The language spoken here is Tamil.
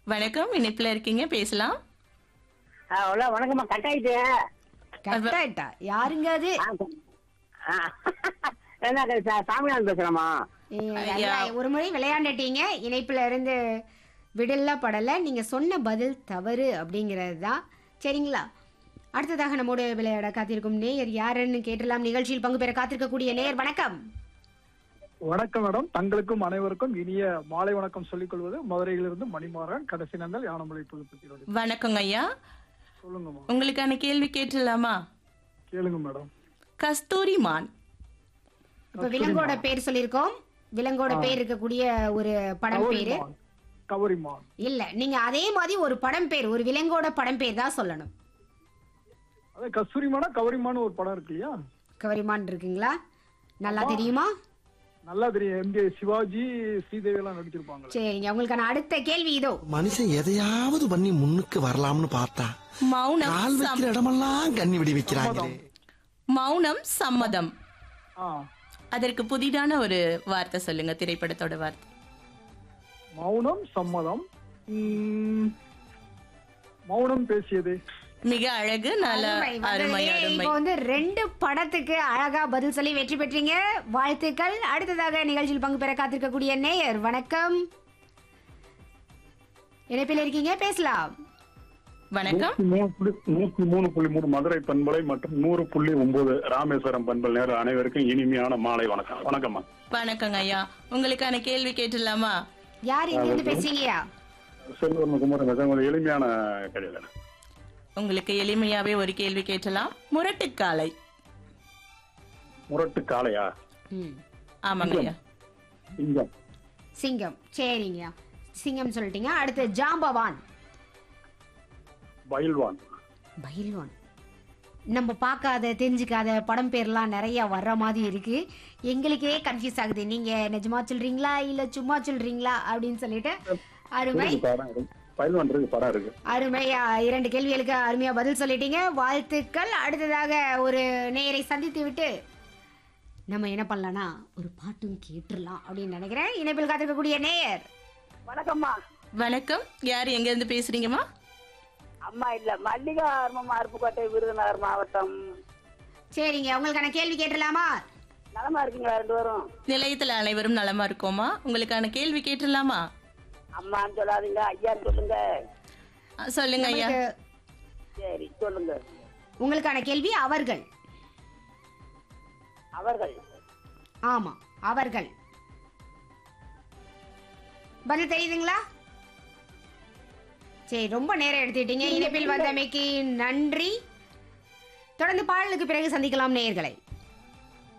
வணக்கம் இணைப்புல இருக்கீங்க பேசலாம் அவ்வளோ வணக்கம்மா கட் ஆயிட்டு கட்டாயிட்டா யாருங்க அது ஆ, என்ன அது சா- சாமிநாதன் பேசுறேம்மா ஏ, ஐயா. அதான் ஒரு முறை விளையாண்டுட்டீங்க இணைப்புல இருந்து விடல படல நீங்க சொன்ன பதில் தவறு அப்படிங்கிறது தான் சரிங்களா அடுத்ததாக நம்மோடு விளையாட காத்திருக்கும் நேயர் யாருன்னு கேட்டலாம் நிகழ்ச்சியில் பங்கு பெற காத்திருக்கக்கூடிய நேயர் வணக்கம் வணக்கம் மேடம் தங்களுக்கும் அனைவருக்கும் இனிய மாலை வணக்கம் சொல்லிக் கொள்வது மதுரையிலிருந்து மணிமாறன் கடைசி நந்தல் யானமலை புதுப்பட்டியோட வணக்கங்க ஐயா சொல்லுங்கம்மா உங்களுக்கான கேள்வி கேட்டுடலாமா கேளுங்க மேடம் கஸ்தூரி மான் இப்ப விலங்கோட பேர் சொல்லியிருக்கோம் விலங்கோட பேர் இருக்கக்கூடிய ஒரு படம் பேரு கவரிமான் கவரிமான் இல்ல நீங்க அதே மாதிரி ஒரு படம் பேர் ஒரு விலங்கோட படம் பேர் தான் சொல்லணும் அதே கஸ்தூரிமானா கவரிமான்னு ஒரு படம் இருக்கு இல்லையா கவரிமான் இருக்குங்களா நல்லா தெரியுமா நல்லா தெரியும் எம்ஜே சிவாஜி ஸ்ரீதேவி எல்லாம் நடிச்சிருப்பாங்க சரிங்க உங்களுக்கான அடுத்த கேள்வி இதோ மனுஷன் எதையாவது பண்ணி முன்னுக்கு வரலாம்னு பார்த்தா மௌனம் கால் சம்- வைக்கிற இடமெல்லாம் கண்ணி விடி வைக்கிறாங்களே மௌனம் சம்மதம் ஆ அதற்கு புதிதான ஒரு வார்த்தை சொல்லுங்க திரைப்படத்தோட வார்த்தை மௌனம் சம்மதம் உம், மௌனம் பேசியது மிக அழகு நல்ல அருமை, அருமை வந்ததுலே அருமை இப்போ வந்து ரெண்டு படத்துக்கு அழகா பதில் சொல்லி வெற்றி பெற்றீங்க வாழ்த்துக்கள் அடுத்ததாக நிகழ்ச்சியில் பங்கு பெற காத்திருக்கக்கூடிய நேயர் வணக்கம் இணைப்பில் இருக்கீங்க பேசலாம் வணக்கம் நூத்தி மூணு புள்ளி நூத்தி மூணு புள்ளி மூணு மதுரை பண்பலை மற்றும் நூறு புள்ளி ஒன்பது ராமேஸ்வரம் பண்பல் நேரம் அனைவருக்கும் இனிமையான மாலை வணக்கம் வணக்கம்மா வணக்கங்க ஐயா உங்களுக்கான கேள்வி கேட்டுடலாமா யார் இங்க இருந்து பேசுறீங்கயா செல்வன் குமாரன் பேசுறேன். ஒரு எளிமையான கடையில் உங்களுக்கு எளிமையாவே ஒரு கேள்வி கேட்டலாம் முரட்டுக்காலை முரட்டு காளையா ம், ஆமாங்க ஐயா சிங்கம் சிங்கம் சரிங்க சிங்கம் சொல்லிட்டீங்க அடுத்து ஜாம்பவான் பயில்வான் பயில்வான் நம்ம பார்க்காத தெரிஞ்சுக்காத படம் பேர்லாம் நிறைய வர்ற மாதிரி இருக்கு எங்களுக்கே கன்ஃபியூஸ் ஆகுது நீங்க நிஜமா சொல்றீங்களா இல்ல சும்மா சொல்றீங்களா அப்படின்னு சொல்லிட்டு அருமை இருக்கு படம் இருக்கு பயில்வான் இருக்கு படம் இருக்கு அருமையா இரண்டு கேள்விகளுக்கு அருமையா பதில் சொல்லிட்டீங்க வாழ்த்துக்கள் அடுத்ததாக ஒரு நேயரை சந்தித்து விட்டு நம்ம என்ன பண்ணலாம்னா ஒரு பாட்டும் கேட்டுடலாம் அப்படின்னு நினைக்கிறேன் இணைப்பில் காத்திருக்கக்கூடிய நேயர் வணக்கம்மா வணக்கம் யார் எங்க இருந்து பேசுறீங்கம்மா அம்மா இல்ல மல்லிகா அருமம்மா அருப்புக்கோட்டை விருதுநகர் மாவட்டம் சரிங்க உங்களுக்கான கேள்வி கேட்டுடலாமா நலமா இருக்கீங்களா ரெண்டு பேரும் நிலையத்துல அனைவரும் நலமா இருக்கோமா உங்களுக்கான கேள்வி கேட்டுடலாமா அம்மான்னு சொல்லாதீங்க ஐயான்னு சொல்லுங்க அ, சொல்லுங்க ஐயா உங்களுக்கு- சரி சொல்லுங்க உங்களுக்கான கேள்வி அவர்கள் அவர்கள் ஆமா அவர்கள் பதில் தெரியுதுங்களா சரி ரொம்ப நேரம் எடுத்துட்டீங்க இணைப்பில் வந்தமைக்கு நன்றி தொடர்ந்து பாடலுக்கு பிறகு சந்திக்கலாம் நேயர்களை